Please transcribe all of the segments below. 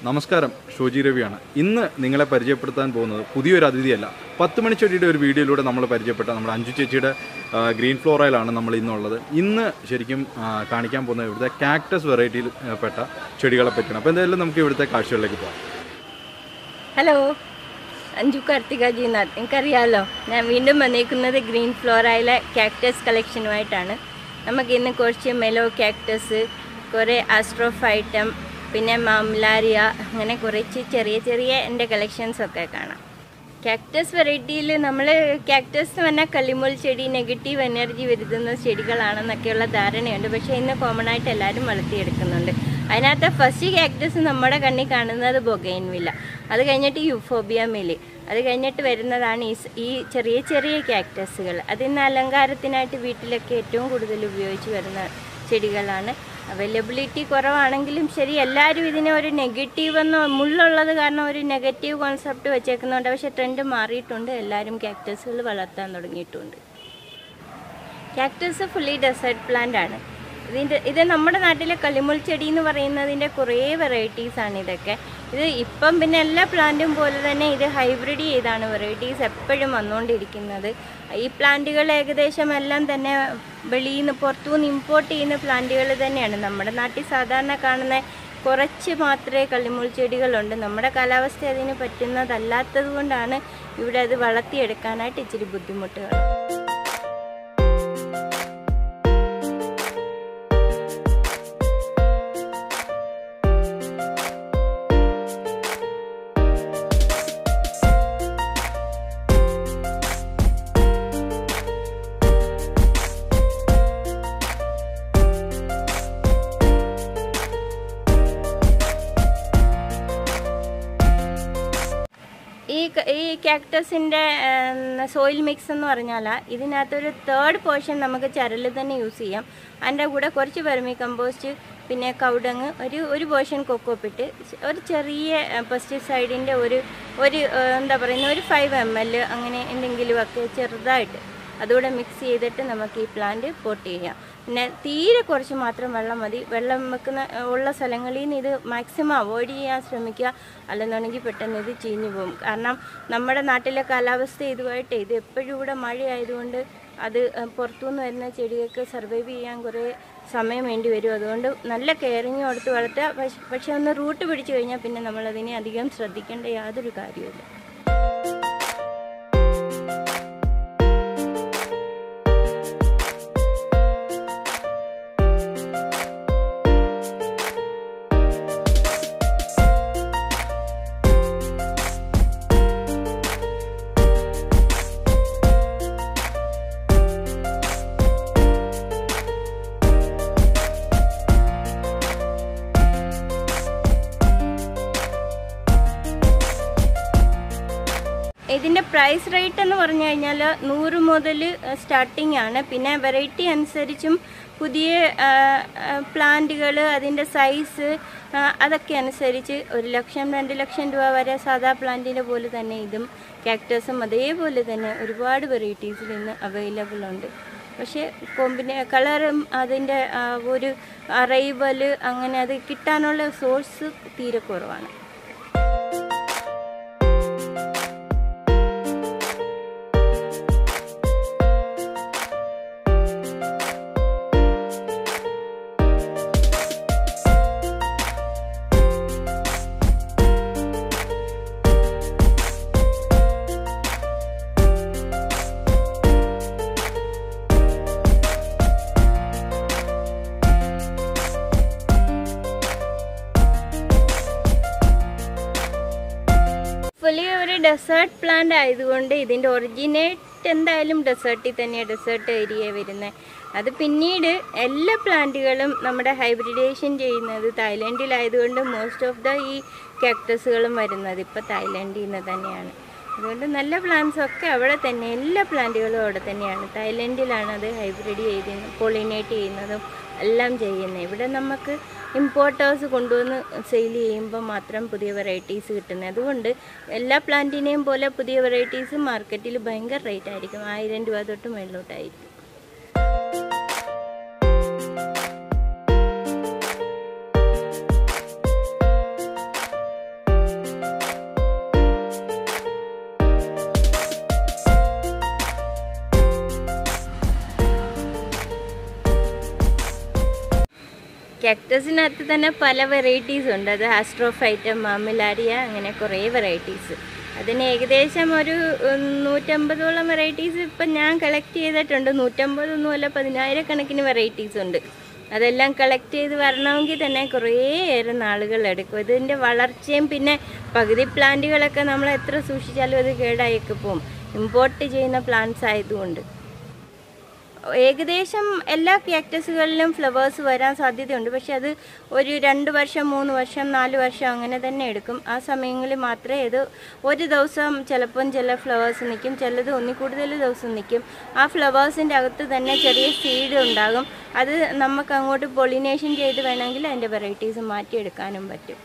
നമസ്കാരം ഷോജി രവിയാണ് ഇന്ന് നിങ്ങളെ പരിചയപ്പെടുത്താൻ പോകുന്നത് പുതിയൊരു അതിഥിയല്ല പത്ത് മണിച്ചെടിയുടെ ഒരു വീഡിയോയിലൂടെ നമ്മൾ പരിചയപ്പെട്ട നമ്മുടെ അഞ്ചു ചേച്ചിയുടെ ആ, ഗ്രീൻ ഫ്ലോറയിലാണ് നമ്മൾ ഇന്നുള്ളത് ഇന്ന് ശരിക്കും ആ, കാണിക്കാൻ പോകുന്നത് ഇവിടുത്തെ കാക്ടസ് വെറൈറ്റിയിൽ ആ, പെട്ട ചെടികളെ പറ്റിയാണ് അപ്പോൾ എന്തായാലും നമുക്ക് ഇവിടുത്തെ കാഴ്ചകളിലേക്ക് പോകാം ഹലോ അഞ്ജു കാർത്തിക ജിനാഥ് നിങ്ങൾക്കറിയാമല്ലോ ഞാൻ വീണ്ടും വന്നേക്കുന്നത് ഗ്രീൻ ഫ്ലോറയിലെ കാക്ടസ് കളക്ഷനുമായിട്ടാണ് നമുക്ക് ഇന്ന് കുറച്ച് മെലോ കാക്ടസ് കുറേ ആസ്ട്രോഫൈറ്റം പിന്നെ മാംലാരിയ അങ്ങനെ കുറച്ച് ചെറിയ ചെറിയ എൻ്റെ കളക്ഷൻസ് ഒക്കെ കാണാം കാക്ടസ് വെറൈറ്റിയിൽ നമ്മൾ കാക്ടസ് എന്ന് പറഞ്ഞാൽ കള്ളിമുൾ ചെടി നെഗറ്റീവ് എനർജി വരുത്തുന്ന ചെടികളാണെന്നൊക്കെയുള്ള ധാരണയുണ്ട് പക്ഷേ ഇന്ന് കോമൺ ആയിട്ട് എല്ലാവരും വളർത്തിയെടുക്കുന്നുണ്ട് അതിനകത്ത് ഫസ്റ്റ് കാക്ടസ് നമ്മുടെ കണ്ണിൽ കാണുന്നത് ബൊഗൈൻവില്ല അത് കഴിഞ്ഞിട്ട് യൂഫോബിയ മെലി അത് കഴിഞ്ഞിട്ട് വരുന്നതാണ് ഈ സ്- ഈ ചെറിയ ചെറിയ കാക്ടസുകൾ അതിന്ന് അലങ്കാരത്തിനായിട്ട് വീട്ടിലൊക്കെ ഏറ്റവും കൂടുതൽ ഉപയോഗിച്ച് വരുന്ന ചെടികളാണ് അവൈലബിലിറ്റി കുറവാണെങ്കിലും ശരി എല്ലാവരും ഇതിനെ ഒരു നെഗറ്റീവ് എന്ന് മുള്ളുള്ളത് കാരണം ഒരു നെഗറ്റീവ് കോൺസെപ്റ്റ് വെച്ചേക്കുന്നുണ്ട് പക്ഷേ ട്രെൻഡ് മാറിയിട്ടുണ്ട് എല്ലാവരും കാക്ടസുകൾ വളർത്താൻ തുടങ്ങിയിട്ടുണ്ട് കാക്ടസ് ഫുള്ളി ഡെസേർട്ട് പ്ലാന്റ് ആണ് ഇതിൻ്റെ ഇത് നമ്മുടെ നാട്ടിലെ കളിമുൾ ചെടി എന്ന് പറയുന്നതിൻ്റെ കുറേ വെറൈറ്റീസ് ആണ് ഇതൊക്കെ ഇത് ഇപ്പം പിന്നെ എല്ലാ പ്ലാന്റും പോലെ തന്നെ ഇത് ഹൈബ്രിഡ് ചെയ്താണ് വെറൈറ്റീസ് എപ്പോഴും വന്നുകൊണ്ടിരിക്കുന്നത് ഈ പ്ലാന്റുകൾ ഏകദേശം എല്ലാം തന്നെ വെളിയിൽ നിന്ന് പുറത്തുനിന്ന് ഇമ്പോർട്ട് ചെയ്യുന്ന പ്ലാന്റുകൾ തന്നെയാണ് നമ്മുടെ നാട്ടിൽ സാധാരണ കാണുന്ന കുറച്ച് മാത്രമേ കള്ളിമുൾ ചെടികളുണ്ട് നമ്മുടെ കാലാവസ്ഥ അതിന് പറ്റുന്നതല്ലാത്തത് കൊണ്ടാണ് ഇവിടെ അത് വളർത്തിയെടുക്കാനായിട്ട് ഇച്ചിരി ബുദ്ധിമുട്ടുകൾ ഈ ക- ഈ കാക്ടസിൻ്റെ സോയിൽ മിക്സ് എന്ന് പറഞ്ഞാൽ ഇതിനകത്തൊരു തേർഡ് പോർഷൻ നമുക്ക് ചരൽ തന്നെ യൂസ് ചെയ്യാം അതിൻ്റെ കൂടെ കുറച്ച് വെർമി കമ്പോസ്റ്റ് പിന്നെ കൗഡങ് ഒരു ഒരു പോർഷൻ കൊക്കോപ്പിട്ട് ഒരു ചെറിയ പെസ്റ്റിസൈഡിൻ്റെ ഒരു ഒരു ആ, എന്താ പറയുന്ന ഒരു ഫൈവ് എം എൽ അങ്ങനെ എന്തെങ്കിലുമൊക്കെ ചെറുതായിട്ട് അതുകൂടെ മിക്സ് ചെയ്തിട്ട് നമുക്ക് ഈ പ്ലാന്റ് പോട്ട് ചെയ്യാം പിന്നെ തീരെ കുറച്ച് മാത്രം വെള്ളം മതി വെള്ളം വെക്കുന്ന ഉള്ള സ്ഥലങ്ങളിൽ നിന്ന് ഇത് മാക്സിമം അവോയ്ഡ് ചെയ്യാൻ ശ്രമിക്കുക അല്ലെന്നുണ്ടെങ്കിൽ പെട്ടെന്ന് ഇത് ചീഞ്ഞു പോകും കാരണം നമ്മുടെ നാട്ടിലെ കാലാവസ്ഥ ഇതുമായിട്ട് ഇത് എപ്പോഴും ഇവിടെ മഴയായതുകൊണ്ട് അത് ഏഹ്, പുറത്തുനിന്ന് വരുന്ന ചെടികൾക്ക് സർവൈവ് ചെയ്യാൻ കുറേ സമയം വേണ്ടി വരും അതുകൊണ്ട് നല്ല കെയറിങ് കൊടുത്ത് വളർത്തുക പക്ഷെ പക്ഷെ ഒന്ന് റൂട്ട് പിടിച്ചു കഴിഞ്ഞാൽ പിന്നെ നമ്മളതിനെ അധികം ശ്രദ്ധിക്കേണ്ട യാതൊരു കാര്യമില്ല ഇതിൻ്റെ പ്രൈസ് റേറ്റ് എന്ന് പറഞ്ഞു കഴിഞ്ഞാൽ നൂറ് മുതൽ സ്റ്റാർട്ടിംഗ് ആണ് പിന്നെ വെറൈറ്റി അനുസരിച്ചും പുതിയ പ്ലാന്റുകൾ അതിൻ്റെ സൈസ് അതൊക്കെ അനുസരിച്ച് ഒരു ലക്ഷം രണ്ട് ലക്ഷം രൂപ വരെ സാധാ പ്ലാന്റിൻ്റെ പോലെ തന്നെ ഇതും കാക്ടസും അതേപോലെ തന്നെ ഒരുപാട് വെറൈറ്റീസിൽ ഇന്ന് അവൈലബിൾ ഉണ്ട് പക്ഷേ കോമ്പിനെ കളറും അതിൻ്റെ ആ, ഒരു അറൈവൽ അങ്ങനെ അത് കിട്ടാനുള്ള സോഴ്സ് തീരെ കുറവാണ് ഫുള്ളി ഒരു ഡെസേർട്ട് പ്ലാന്റ് ആയതുകൊണ്ട് ഇതിൻ്റെ ഒറിജിനേറ്റ് എന്തായാലും ഡെസേർട്ടിൽ തന്നെയാണ് ഡെസേർട്ട് ഏരിയ വരുന്നത് അത് പിന്നീട് എല്ലാ പ്ലാന്റുകളും നമ്മുടെ ഹൈബ്രിഡേഷൻ ചെയ്യുന്നത് തായ്ലൻഡിലായതുകൊണ്ട് മോസ്റ്റ് ഓഫ് ദ ഈ കാക്ടസുകളും വരുന്നത് ഇപ്പോൾ തായ്ലൻഡിൽ നിന്ന് തന്നെയാണ് അതുകൊണ്ട് നല്ല പ്ലാന്റ്സ് ഒക്കെ അവിടെ തന്നെ എല്ലാ പ്ലാന്റുകളും അവിടെ തന്നെയാണ് തായ്ലൻഡിലാണ് അത് ഹൈബ്രിഡ് ചെയ്ത് പോളിനേറ്റ് ചെയ്യുന്നതും എല്ലാം ചെയ്യുന്നത് ഇവിടെ നമുക്ക് ഇമ്പോർട്ടേഴ്സ് കൊണ്ടുവന്ന് സെയിൽ ചെയ്യുമ്പോൾ മാത്രം പുതിയ വെറൈറ്റീസ് കിട്ടുന്നത് അതുകൊണ്ട് എല്ലാ പ്ലാന്റിനെയും പോലെ പുതിയ വെറൈറ്റീസ് മാർക്കറ്റിൽ ഭയങ്കര റേറ്റ് ആയിരിക്കും ആയിരം രൂപ തൊട്ട് മേളിലോട്ടായിരിക്കും കാക്ടസിനകത്ത് തന്നെ പല വെറൈറ്റീസ് ഉണ്ട് അത് ആസ്ട്രോഫൈറ്റം മാമിലാരിയ അങ്ങനെ കുറേ വെറൈറ്റീസ് അതിന് ഏകദേശം ഒരു ഉം, നൂറ്റമ്പതോളം വെറൈറ്റീസ് ഇപ്പം ഞാൻ കളക്ട് ചെയ്തിട്ടുണ്ട് നൂറ്റമ്പതൊന്നും അല്ല പതിനായിരക്കണക്കിന് വെറൈറ്റീസ് ഉണ്ട് അതെല്ലാം കളക്ട് ചെയ്ത് വരണമെങ്കിൽ തന്നെ കുറേയേറെ നാളുകൾ എടുക്കും ഇതിൻ്റെ വളർച്ചയും പിന്നെ പകുതി പ്ലാന്റുകളൊക്കെ നമ്മൾ എത്ര സൂക്ഷിച്ചാലും അത് കേടായൊക്കെ പോകും ഇമ്പോർട്ട് ചെയ്യുന്ന പ്ലാന്റ്സ് ആയതുകൊണ്ട് ഏകദേശം എല്ലാ ക്യാക്ടസുകളിലും ഫ്ലവേഴ്സ് വരാൻ സാധ്യതയുണ്ട് പക്ഷെ അത് ഒരു രണ്ട് വർഷം മൂന്ന് വർഷം നാല് വർഷം അങ്ങനെ തന്നെ എടുക്കും ആ സമയങ്ങളിൽ മാത്രമേ ഇത് ഒരു ദിവസം ചിലപ്പം ചില ഫ്ലവേഴ്സ് നിൽക്കും ചിലത് ഒന്നിൽ കൂടുതൽ ദിവസം നിൽക്കും ആ ഫ്ലവേഴ്സിൻ്റെ അകത്ത് തന്നെ ചെറിയ സീഡ് ഉണ്ടാകും അത് നമുക്ക് അങ്ങോട്ട് പൊളിനേഷൻ ചെയ്ത് വേണമെങ്കിൽ അതിൻ്റെ വെറൈറ്റീസ് മാറ്റിയെടുക്കാനും പറ്റും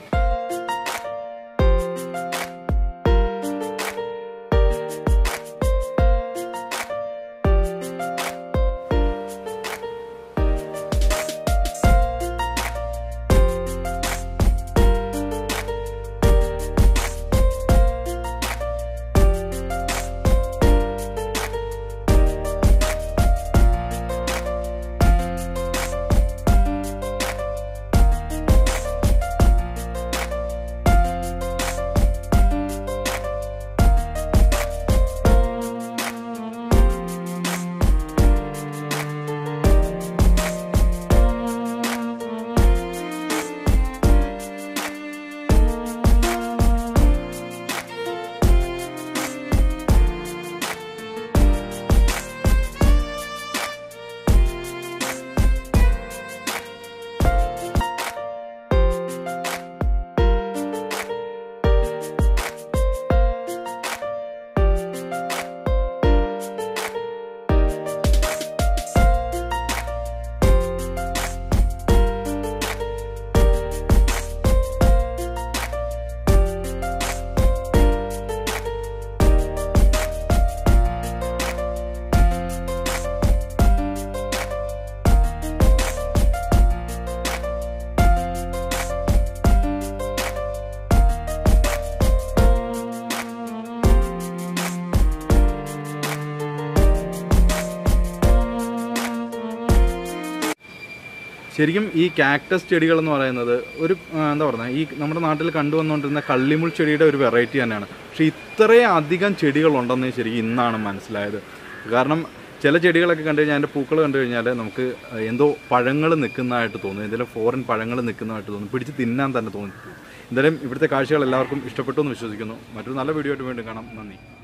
ശരിക്കും ഈ കാക്ടസ് ചെടികൾ എന്ന് പറയുന്നത് ഒരു ആ, എന്താ പറയുക ഈ നമ്മുടെ നാട്ടിൽ കണ്ടുവന്നുകൊണ്ടിരുന്ന കള്ളിമുൾ ചെടിയുടെ ഒരു വെറൈറ്റി തന്നെയാണ് പക്ഷേ ഇത്രയും അധികം ചെടികളുണ്ടെന്ന് ശരിക്കും ഇന്നാണ് മനസ്സിലായത് കാരണം ചില ചെടികളൊക്കെ കണ്ടു കഴിഞ്ഞാൽ അതിൻ്റെ പൂക്കൾ കണ്ടു കഴിഞ്ഞാൽ നമുക്ക് എന്തോ പഴങ്ങൾ നിൽക്കുന്നതായിട്ട് തോന്നും എന്തെങ്കിലും ഫോറിൻ പഴങ്ങൾ നിൽക്കുന്നതായിട്ട് തോന്നും പിടിച്ച് തിന്നാൻ തന്നെ തോന്നും എന്തായാലും ഇവിടുത്തെ കാഴ്ചകൾ എല്ലാവർക്കും ഇഷ്ടപ്പെട്ടു എന്ന് വിശ്വസിക്കുന്നു മറ്റൊരു നല്ല വീഡിയോ ആയിട്ട് വീണ്ടും കാണാം നന്ദി